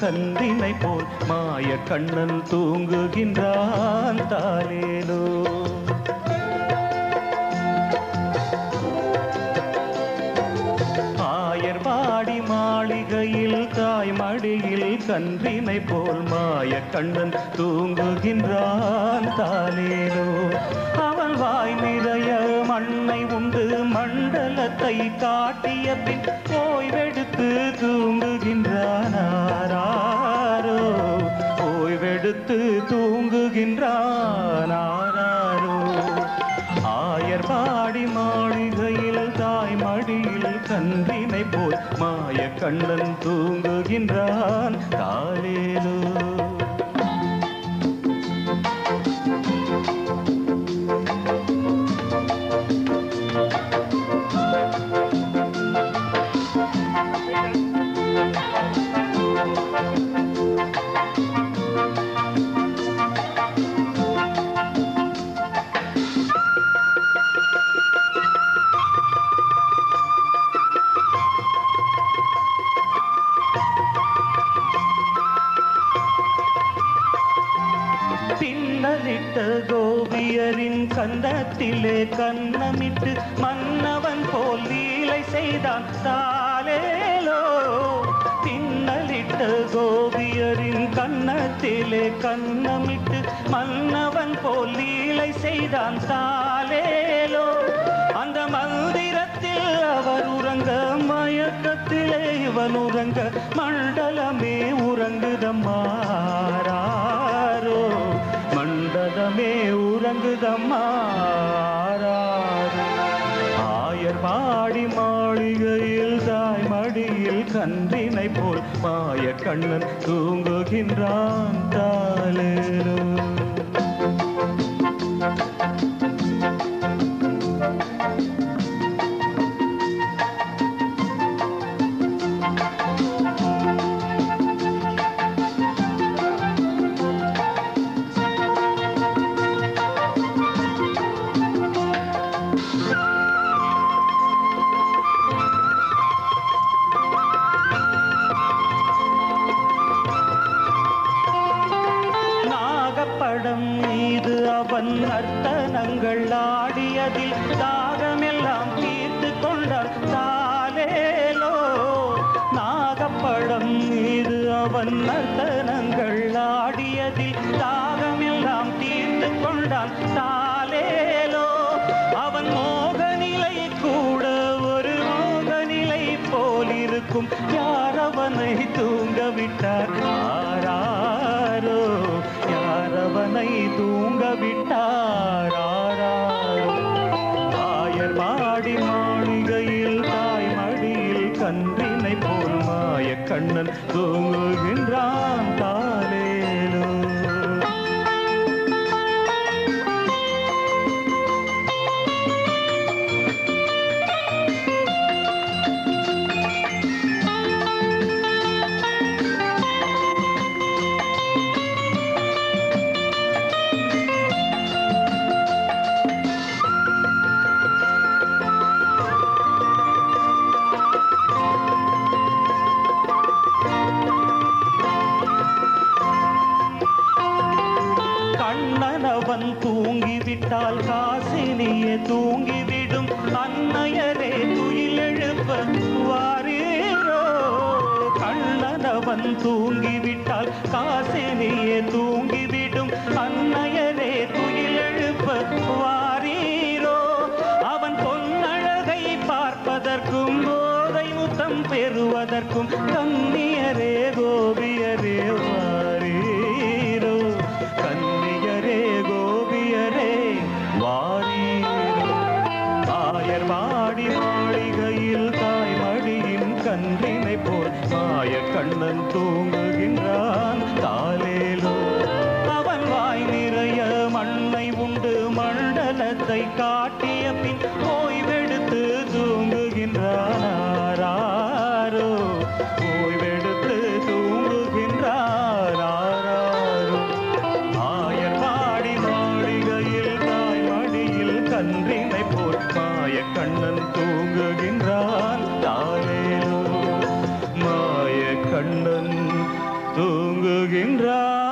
கன்றினை போல் மாய கண்ணன் தூங்குகின்றான் தாலேலோ ஆயர்பாடி மாளிகையில் தாய் மடியில் கன்றினை போல் மாய கண்ணன் தூங்குகின்றான் தாலேலோ அவன் வாய் நிறைய மண்ணை உண்டு மண்டலத்தை காட்டிய பின் ஓய்வெடுத்து தூங்குகின்றானாரோ ஓய்வெடுத்து தூங்குகின்றானாரோ ஆயர் பாடி மாளிகையில் தாய் மடியில் கன்றினை போல் மாய கண்ணன் தூங்குகின்றான் காலேலோ பின்னலிட்ட கோபியரின் கந்தத்திலே கண்ணமிட்டு மன்னவன் போல் லீலை செய்தான் தாலேலோ பின்னலிட்ட கோபியரின் கன்னத்திலே கண்ணமிட்டு மன்னவன் போல் லீலை செய்தான் தாலேலோ அந்த மந்திரத்தில் அவர் உறங்க மயக்கத்திலே இவன் உறங்க மண்டலமே உறங்குதம்மாரோ மண்டலமே உறங்குதம்மாரோ ஆயர் பாடி மாளிகையில் தாய் மடியில் கன்றினை போல் மாய கண்ணன் தூங்குகின்றான் தாலேலோ நாகப்படம் மீது அவன் நர்த்தனங்கள் ஆடியதில் தாகமெல்லாம் தீர்த்து கொண்டான் தாலேலோ நாகப்படம் மீது அவன் நர்த்தனங்கள் ஆடியதில் தாகமெல்லாம் தீர்த்து கொண்டான் தாலேலோ அவன் மோக நிலை கூட ஒரு மோக நிலை போலிருக்கும் யார் அவனை தூங்க விட்டார் ஆராரோ யார் அவனை தூங்க விட்டார் ஆராரோ ஆயர் மாடி மாளிகையில் தாய் மடியில் கன்றினை போல் மாய கண்ணன் தூங்குகின்றான் தாலேலோ கண்ணனவன் தூங்கிவிட்டால் காசினியே தூங்கிவிடும் அன்னையரே துயிலெழுப்ப வாரீரோ கண்ணனவன் தூங்கிவிட்டால் காசினியே தூங்கிவிடும் அன்னையரே துயிலெழுப்ப வாரீரோ அவன் பொன்னழகை பார்ப்பதற்கும் போதை முத்தம் பெறுவதற்கும் கண்ணியரே கோபியரே வாரீரோ கன்னியரே கோபியரே வாரீரோ ஆயர் வாடி மாளிகையில் தாய் மடியின் கன்றினை போல் மாய கண்ணன் தூங்குகின்றான் தாலேலோ அவன் வாய் நிறைய மண்ணை உண்டு மண்டலத்தை காட்டிய பின் ஓய்வெடுத்து தூங்குகின்றானாரோ ஓய்வெடுத்து தூங்குகின்றாரோ ஆயர் பாடி மாளிகையில் தாய் மடியில் கன்றினை போல் மாய கண்ணன் தூங்குகின்றான் தாலேலோ மாய கண்ணன் தூங்குகின்றாய்